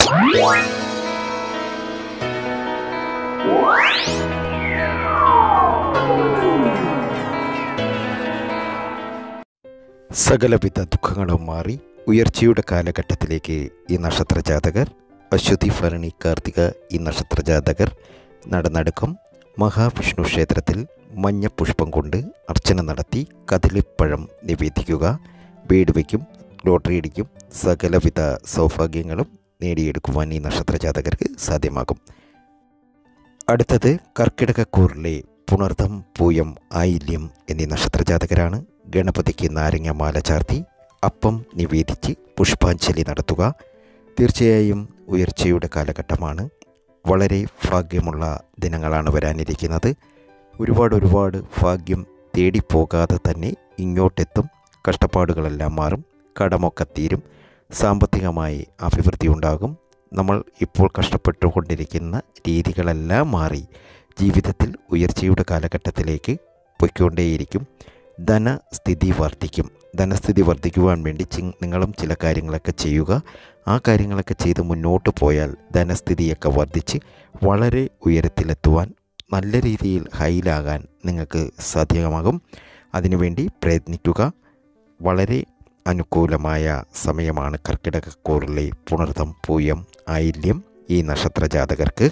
സകലവിധ ദുഃഖങ്ങളും മാറി ഉയർച്ചയുടെ കാലഘട്ടത്തിലേക്ക് ഈ നക്ഷത്ര ജാതകർ അശ്വതി ഭരണി കാർത്തിക ഈ നക്ഷത്ര ജാതകർ നടനടുക്കം മഹാവിഷ്ണു ക്ഷേത്രത്തിൽ മഞ്ഞപ്പുഷ്പം കൊണ്ട് അർച്ചന നടത്തി കദളിപ്പഴം നിവേദിക്കുക വീട് വയ്ക്കും ലോട്ടറി അടിക്കും സകലവിധ സൗഭാഗ്യങ്ങളും നേടിയെടുക്കുവാൻ ഈ നക്ഷത്ര ജാതകർക്ക് സാധ്യമാകും അടുത്തത് കർക്കിടകക്കൂറിലെ പുണർദം പൂയം ആയില്യം എന്നീ നക്ഷത്ര ജാതകരാണ് ഗണപതിക്ക് നാരങ്ങ മാല ചാർത്തി അപ്പം നിവേദിച്ച് പുഷ്പാഞ്ജലി നടത്തുക തീർച്ചയായും ഉയർച്ചയുടെ കാലഘട്ടമാണ് വളരെ ഭാഗ്യമുള്ള ദിനങ്ങളാണ് വരാനിരിക്കുന്നത് ഒരുപാട് ഒരുപാട് ഭാഗ്യം തേടിപ്പോകാതെ തന്നെ ഇങ്ങോട്ടെത്തും കഷ്ടപ്പാടുകളെല്ലാം മാറും കടമൊക്കെ തീരും സാമ്പത്തികമായി അഭിവൃദ്ധി ഉണ്ടാകും നമ്മൾ ഇപ്പോൾ കഷ്ടപ്പെട്ടുകൊണ്ടിരിക്കുന്ന രീതികളെല്ലാം മാറി ജീവിതത്തിൽ ഉയർച്ചയുടെ കാലഘട്ടത്തിലേക്ക് പൊയ്ക്കൊണ്ടേയിരിക്കും ധനസ്ഥിതി വർദ്ധിക്കും ധനസ്ഥിതി വർദ്ധിക്കുവാൻ വേണ്ടി ചി- നിങ്ങളും ചില കാര്യങ്ങളൊക്കെ ചെയ്യുക ആ കാര്യങ്ങളൊക്കെ ചെയ്ത് മുന്നോട്ട് പോയാൽ ധനസ്ഥിതിയൊക്കെ വർദ്ധിച്ച് വളരെ ഉയരത്തിലെത്തുവാൻ നല്ല രീതിയിൽ ഹൈലാകാൻ നിങ്ങൾക്ക് സാധ്യമാകും അതിനുവേണ്ടി പ്രയത്നിക്കുക വളരെ അനുകൂലമായ സമയമാണ് കർക്കിടകക്കൂറിലെ പുണർദം പൂയം ആയില്യം ഈ നക്ഷത്ര ജാതകർക്ക്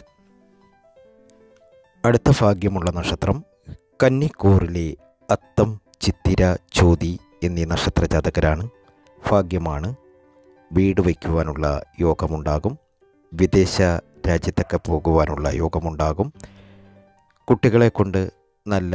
അടുത്ത ഭാഗ്യമുള്ള നക്ഷത്രം കന്നിക്കൂറിലെ അത്തം ചിത്തിര ചോതി എന്നീ നക്ഷത്ര ജാതകരാണ് ഭാഗ്യമാണ് വീട് വയ്ക്കുവാനുള്ള യോഗമുണ്ടാകും വിദേശ രാജ്യത്തൊക്കെ പോകുവാനുള്ള യോഗമുണ്ടാകും കുട്ടികളെ കൊണ്ട് നല്ല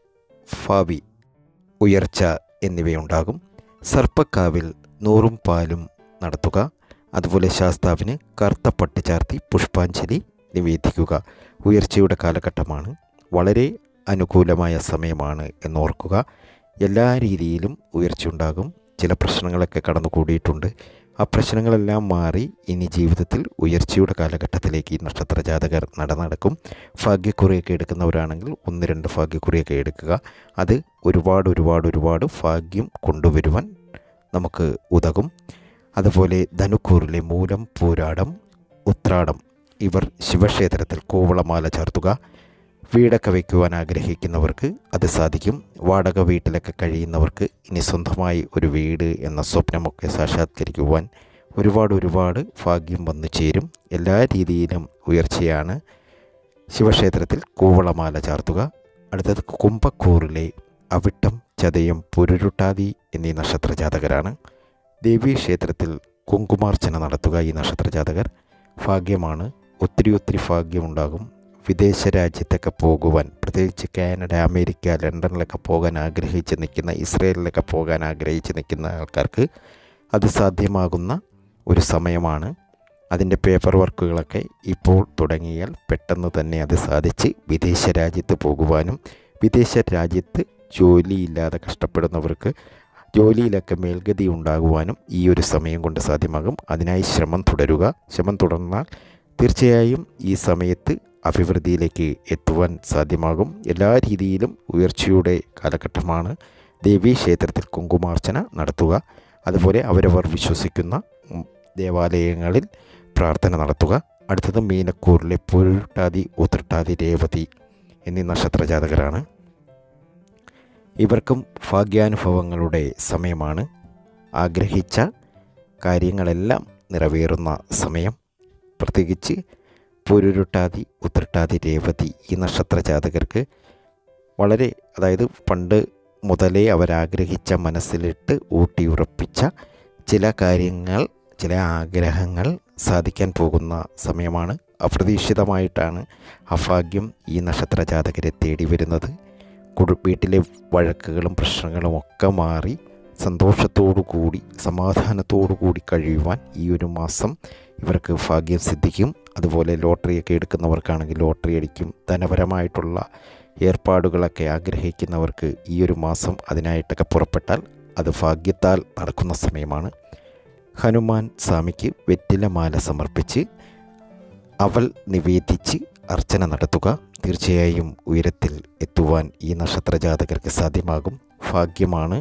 ഭാവി ഉയർച്ച എന്നിവയുണ്ടാകും സർപ്പക്കാവിൽ നൂറും പാലും നടത്തുക അതുപോലെ ശാസ്താവിന് കറുത്ത പട്ട് ചാർത്തി പുഷ്പാഞ്ജലി നിവേദിക്കുക ഉയർച്ചയുടെ കാലഘട്ടമാണ് വളരെ അനുകൂലമായ സമയമാണ് എന്നോർക്കുക എല്ലാ രീതിയിലും ഉയർച്ചയുണ്ടാകും ചില പ്രശ്നങ്ങളൊക്കെ കടന്നുകൂടിയിട്ടുണ്ട് ആ പ്രശ്നങ്ങളെല്ലാം മാറി ഇനി ജീവിതത്തിൽ ഉയർച്ചയുടെ കാലഘട്ടത്തിലേക്ക് ഈ നക്ഷത്ര ജാതകർ നടന്നടക്കും ഭാഗ്യക്കുറിയൊക്കെ എടുക്കുന്നവരാണെങ്കിൽ ഒന്ന് രണ്ട് ഭാഗ്യക്കുറിയൊക്കെ എടുക്കുക അത് ഒരുപാട് ഒരുപാട് ഒരുപാട് ഭാഗ്യം കൊണ്ടുവരുവാൻ നമുക്ക് ഉതകും അതുപോലെ ധനുക്കൂറിലെ മൂലം പൂരാടം ഉത്രാടം ഇവർ ശിവക്ഷേത്രത്തിൽ കൂവളമാല ചാർത്തുക വീടൊക്കെ വയ്ക്കുവാൻ ആഗ്രഹിക്കുന്നവർക്ക് അത് സാധിക്കും വാടക വീട്ടിലൊക്കെ കഴിയുന്നവർക്ക് ഇനി സ്വന്തമായി ഒരു വീട് എന്ന സ്വപ്നമൊക്കെ സാക്ഷാത്കരിക്കുവാൻ ഒരുപാട് ഒരുപാട് ഭാഗ്യം വന്നു ചേരും എല്ലാ രീതിയിലും ഉയർച്ചയാണ് ശിവക്ഷേത്രത്തിൽ കൂവളമാല ചാർത്തുക അടുത്തത് കുംഭക്കൂറിലെ അവിട്ടം ചതയം പുരുരുട്ടാതി എന്നീ നക്ഷത്ര ജാതകരാണ് ദേവീ ക്ഷേത്രത്തിൽ കുങ്കുമാർച്ചന നടത്തുക ഈ നക്ഷത്ര ജാതകർ ഭാഗ്യമാണ് ഒത്തിരി ഒത്തിരി ഭാഗ്യമുണ്ടാകും വിദേശ രാജ്യത്തൊക്കെ പോകുവാൻ പ്രത്യേകിച്ച് കാനഡ അമേരിക്ക ലണ്ടനിലൊക്കെ പോകാൻ ആഗ്രഹിച്ച് നിൽക്കുന്ന ഇസ്രയേലിലൊക്കെ പോകാൻ ആഗ്രഹിച്ച് നിൽക്കുന്ന ആൾക്കാർക്ക് അത് സാധ്യമാകുന്ന ഒരു സമയമാണ് അതിൻ്റെ പേപ്പർ വർക്കുകളൊക്കെ ഇപ്പോൾ തുടങ്ങിയാൽ പെട്ടെന്ന് തന്നെ അത് സാധിച്ച് വിദേശ രാജ്യത്ത് പോകുവാനും വിദേശ രാജ്യത്ത് ജോലിയില്ലാതെ കഷ്ടപ്പെടുന്നവർക്ക് ജോലിയിലൊക്കെ മേൽഗതി ഉണ്ടാകുവാനും ഈ ഒരു സമയം കൊണ്ട് സാധ്യമാകും അതിനായി ശ്രമം തുടരുക ശ്രമം തുടർന്നാൽ തീർച്ചയായും ഈ സമയത്ത് അഭിവൃദ്ധിയിലേക്ക് എത്തുവാൻ സാധ്യമാകും എല്ലാ രീതിയിലും ഉയർച്ചയുടെ കാലഘട്ടമാണ് ദേവീ ക്ഷേത്രത്തിൽ കുങ്കുമാർച്ചന നടത്തുക അതുപോലെ അവരവർ വിശ്വസിക്കുന്ന ഉം, ദേവാലയങ്ങളിൽ പ്രാർത്ഥന നടത്തുക അടുത്തത് മീനക്കൂറിലെ പുരുട്ടാതി ഉത്രട്ടാതി രേവതി എന്നീ നക്ഷത്ര ജാതകരാണ് ഇവർക്കും ഭാഗ്യാനുഭവങ്ങളുടെ സമയമാണ് ആഗ്രഹിച്ച കാര്യങ്ങളെല്ലാം നിറവേറുന്ന സമയം പ്രത്യേകിച്ച് പുരുരുട്ടാതി ഉത്രട്ടാതി രേവതി ഈ നക്ഷത്ര ജാതകർക്ക് വളരെ അതായത് പണ്ട് മുതലേ അവരാഗ്രഹിച്ച മനസ്സിലിട്ട് ഊട്ടിയുറപ്പിച്ച ചില കാര്യങ്ങൾ ചില ആഗ്രഹങ്ങൾ സാധിക്കാൻ പോകുന്ന സമയമാണ് അപ്രതീക്ഷിതമായിട്ടാണ് അഭാഗ്യം ഈ നക്ഷത്ര ജാതകരെ തേടി വരുന്നത് കുടു വീട്ടിലെ വഴക്കുകളും പ്രശ്നങ്ങളും ഒക്കെ മാറി സന്തോഷത്തോടു കൂടി സമാധാനത്തോടു കൂടി കഴിയുവാൻ ഈ ഒരു മാസം ഇവർക്ക് ഭാഗ്യം സിദ്ധിക്കും അതുപോലെ ലോട്ടറിയൊക്കെ എടുക്കുന്നവർക്കാണെങ്കിൽ ലോട്ടറി അടിക്കും ധനപരമായിട്ടുള്ള ഏർപ്പാടുകളൊക്കെ ആഗ്രഹിക്കുന്നവർക്ക് ഈ ഒരു മാസം അതിനായിട്ടൊക്കെ പുറപ്പെട്ടാൽ അത് ഭാഗ്യത്താൽ നടക്കുന്ന സമയമാണ് ഹനുമാൻ സ്വാമിക്ക് വെറ്റിലമാല സമർപ്പിച്ച് അവൽ നിവേദിച്ച് അർച്ചന നടത്തുക തീർച്ചയായും ഉയരത്തിൽ എത്തുവാൻ ഈ നക്ഷത്ര ജാതകർക്ക് സാധ്യമാകും ഭാഗ്യമാണ്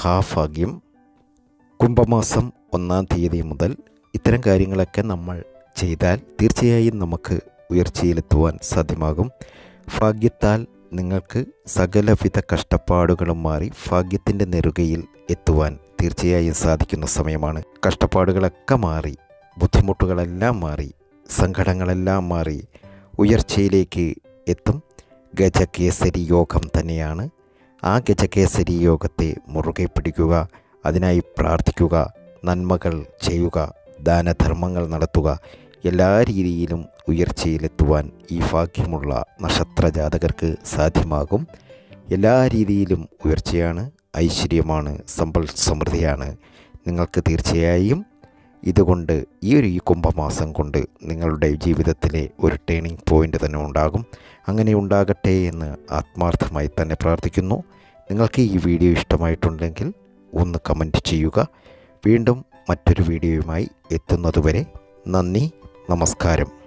മഹാഭാഗ്യം കുംഭമാസം ഒന്നാം തീയതി മുതൽ ഇത്തരം കാര്യങ്ങളൊക്കെ നമ്മൾ ചെയ്താൽ തീർച്ചയായും നമുക്ക് ഉയർച്ചയിലെത്തുവാൻ സാധ്യമാകും ഭാഗ്യത്താൽ നിങ്ങൾക്ക് സകലവിധ കഷ്ടപ്പാടുകളും മാറി ഭാഗ്യത്തിൻ്റെ നെറുകയിൽ എത്തുവാൻ തീർച്ചയായും സാധിക്കുന്ന സമയമാണ് കഷ്ടപ്പാടുകളൊക്കെ മാറി ബുദ്ധിമുട്ടുകളെല്ലാം മാറി സങ്കടങ്ങളെല്ലാം മാറി ഉയർച്ചയിലേക്ക് എത്തും ഗജകേസരി യോഗം തന്നെയാണ് ആ ഗജകേസരി യോഗത്തെ മുറുകെ പിടിക്കുക അതിനായി പ്രാർത്ഥിക്കുക നന്മകൾ ചെയ്യുക ദാനധർമ്മങ്ങൾ നടത്തുക എല്ലാ രീതിയിലും ഉയർച്ചയിലെത്തുവാൻ ഈ ഭാഗ്യമുള്ള നക്ഷത്ര ജാതകർക്ക് സാധ്യമാകും എല്ലാ രീതിയിലും ഉയർച്ചയാണ് ഐശ്വര്യമാണ് സമ്പൽ സമൃദ്ധിയാണ് നിങ്ങൾക്ക് തീർച്ചയായും ഇതുകൊണ്ട് ഈ ഒരു ഈ കുംഭമാസം കൊണ്ട് നിങ്ങളുടെ ജീവിതത്തിലെ ഒരു ടേണിംഗ് പോയിൻ്റ് തന്നെ ഉണ്ടാകും അങ്ങനെ ഉണ്ടാകട്ടെ എന്ന് ആത്മാർത്ഥമായി തന്നെ പ്രാർത്ഥിക്കുന്നു നിങ്ങൾക്ക് ഈ വീഡിയോ ഇഷ്ടമായിട്ടുണ്ടെങ്കിൽ ഒന്ന് കമൻറ്റ് ചെയ്യുക വീണ്ടും മറ്റൊരു വീഡിയോയുമായി എത്തുന്നതുവരെ നന്ദി നമസ്കാരം